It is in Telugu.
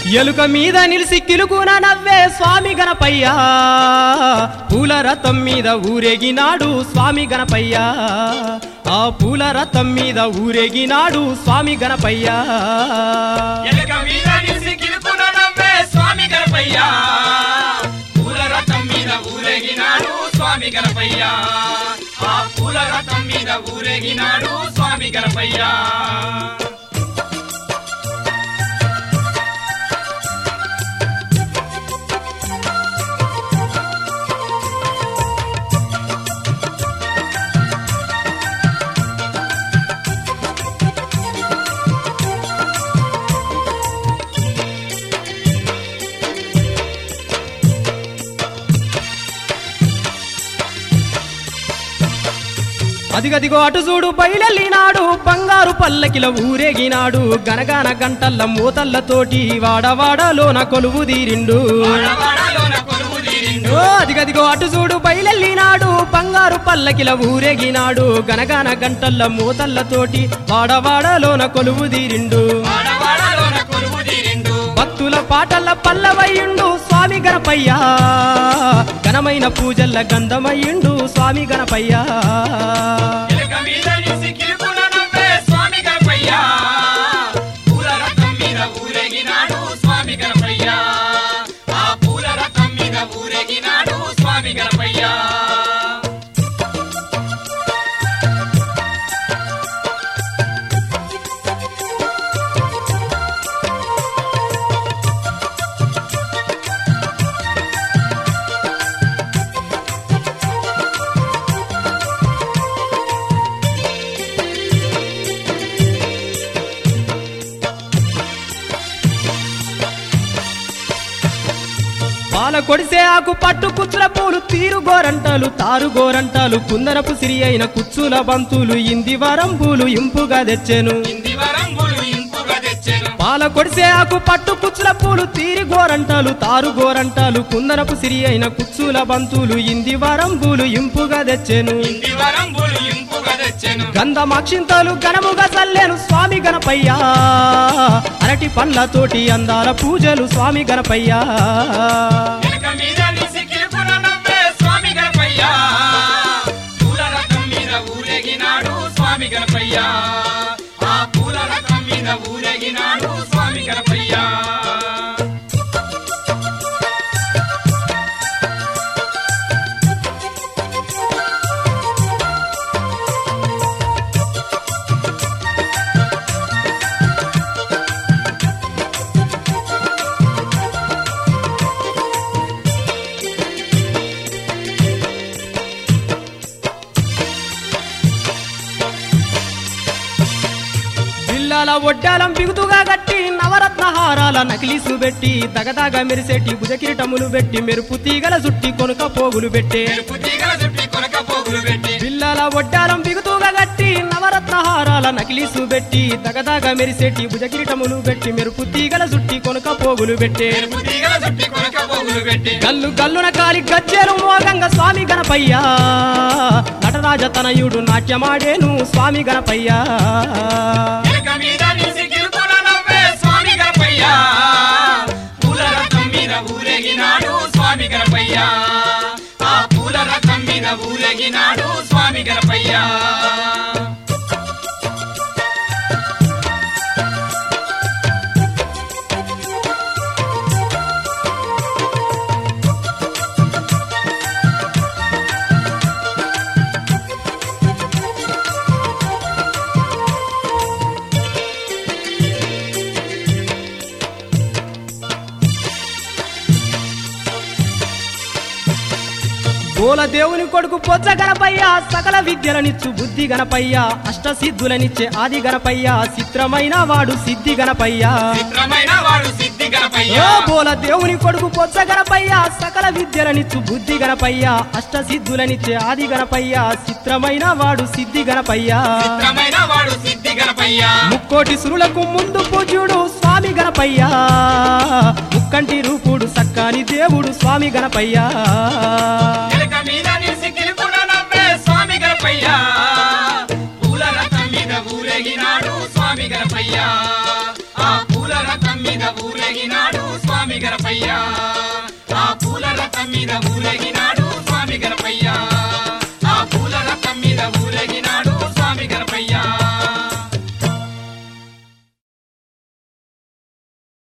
ఎలుక మీద నిలిసి కిలుకున నవ్వే స్వామి గణపయ్య పూల రథం మీద ఊరేగినాడు స్వామి గణపయ్య ఆ పూల రథం మీద ఊరేగినాడు స్వామి గణపయ్య ఎలుక మీద నిలిసి కిలుకున నవ్వే స్వామి గణపయ్య పూల రథం మీద ఊరేగినాడు స్వామి గణపయ్య ఆ పూల రథం మీద ఊరేగినాడు స్వామి గణపయ్య అదిగదిగో అటు చూడు బయలెళ్ళినాడు బంగారు పల్లకిల ఊరేగినాడు గనగాన గంటల్ల మూతల్లతోటి వాడవాడలోన కొలువు తీరిండు వాడవాడలోన కొలువు తీరిండు ఓ అదిగదిగో అటు చూడు బయలెళ్ళినాడు బంగారు పల్లకిల ఊరేగినాడు గనగాన గంటల్ల మూతల్లతోటి వాడవాడలోన కొలువు తీరిండు వాడవాడలోన కొలువు తీరిండు భక్తుల పాటల్ల పల్లవయ్యుండు స్వామి గణపయ్య ఘనమైన పూజల్ల గంధమయ్యుండు స్వామి గణపయ్య ఎలుక మీద నిలిసి కిలుకున నవ్వే స్వామి గణపయ్య పూల రథం మీద ఊరేగినాడు స్వామి గణపయ్య ఆ పూల రథం మీద ఊరేగినాడు స్వామి గణపయ్య పాల కొడిసే ఆకు పట్టు కుచ్చుల పూలు తీరు గోరంటాలు తారు గోరంటాలు కుందనపు సిరి అయిన కుచ్చుల బంతులు ఇంది వరంబులు ఇంపుగా తెచ్చెను ఇంది వరంబులు ఇంపుగా తెచ్చెను పాల కొడిసే ఆకు పట్టు కుచ్చుల పూలు తీరి గోరంటాలు తారు గోరంటాలు కుందనపు సిరి అయిన కుచ్చుల బంతులు ఇంది వరంబులు ఇంపుగా తెచ్చెను ఇంది వరంబులు ఇంపుగా తెచ్చెను గంధమాక్షింతలు ఘనముగా చల్లేను స్వామి గణపయ్య అరటి పండ్లతోటి అందాల పూజలు స్వామి గణపయ్య వెనక మీద నిలిసి కిలుకున నవ్వే స్వామి గణపయ్య పూల రథం మీద ఊరేగినాడు స్వామి గణపయ్య ఆ పూల రథం మీద ఊరేగినాడు స్వామి గణపయ్య పిల్లల ఒడ్డాలం బిగుతుగా గట్టి నవరత్న హారాల నకిలీసు పెట్టి దగదాగ మెరిసేటి భుజకిరీటములు పెట్టి మెరుపు తీగల చుట్టి కొనుక పోగులు పెట్టే మెరుపు తీగల చుట్టి కొనక పోగులు పెట్టి పిల్లల ఒడ్డాలం బిగుతుగా గట్టి నవరత్న హారాల నకిలీసు పెట్టి దగదాగ మెరిసేటి భుజకిరీటములు పెట్టి మెరుపు తీగల చుట్టి కొనుక పోగులు పెట్టే మెరుపు తీగల చుట్టి కొనక పోగులు పెట్టి గల్లు గల్లున కాలి గజ్జెలు మోగంగ స్వామి గణపయ్య నటరాజ తనయుడు నాట్యమాడేను స్వామి గణపయ్య వెనక మీద నిలిసి కిలుకున నవ్వే స్వామి గణపయ్య పూల రథం మీద ఊరేగినాడు స్వామి గణపయ్య ఆ పూల రథం మీద ఊరేగినాడు స్వామి గణపయ్య బోల దేవుని కొడుకు పొచ్చ గణపయ్య సకల విద్యలనిచ్చు బుద్ధి గణపయ్య అష్ట సిద్ధులనిచ్చే ఆది గణపయ్య చిత్రమైన వాడు సిద్ధి గణపయ్య చిత్రమైన వాడు సిద్ధి గణపయ్య ఓ బోల దేవుని కొడుకు పొచ్చ గణపయ్య సకల విద్యలనిచ్చు బుద్ధి గణపయ్య అష్ట సిద్ధులనిచ్చే ఆది గణపయ్య చిత్రమైన వాడు సిద్ధి గణపయ్య చిత్రమైన వాడు సిద్ధి గణపయ్య ముక్కోటి సురులకు ముందు పూజ్యుడు స్వామి గణపయ్య ముక్కంటి రూపుడు సక్కాని దేవుడు స్వామి గణపయ్య ఎలుక మీద నిలిసి కిలుకున నవ్వే స్వామి గణపయ్య పూల రథం మీద ఊరేగినాడు స్వామి గణపయ్య ఆ పూల రథం మీద ఊరేగినాడు స్వామి గణపయ్య ఆ పూల రథం మీద ఊరేగినాడు స్వామి గణపయ్య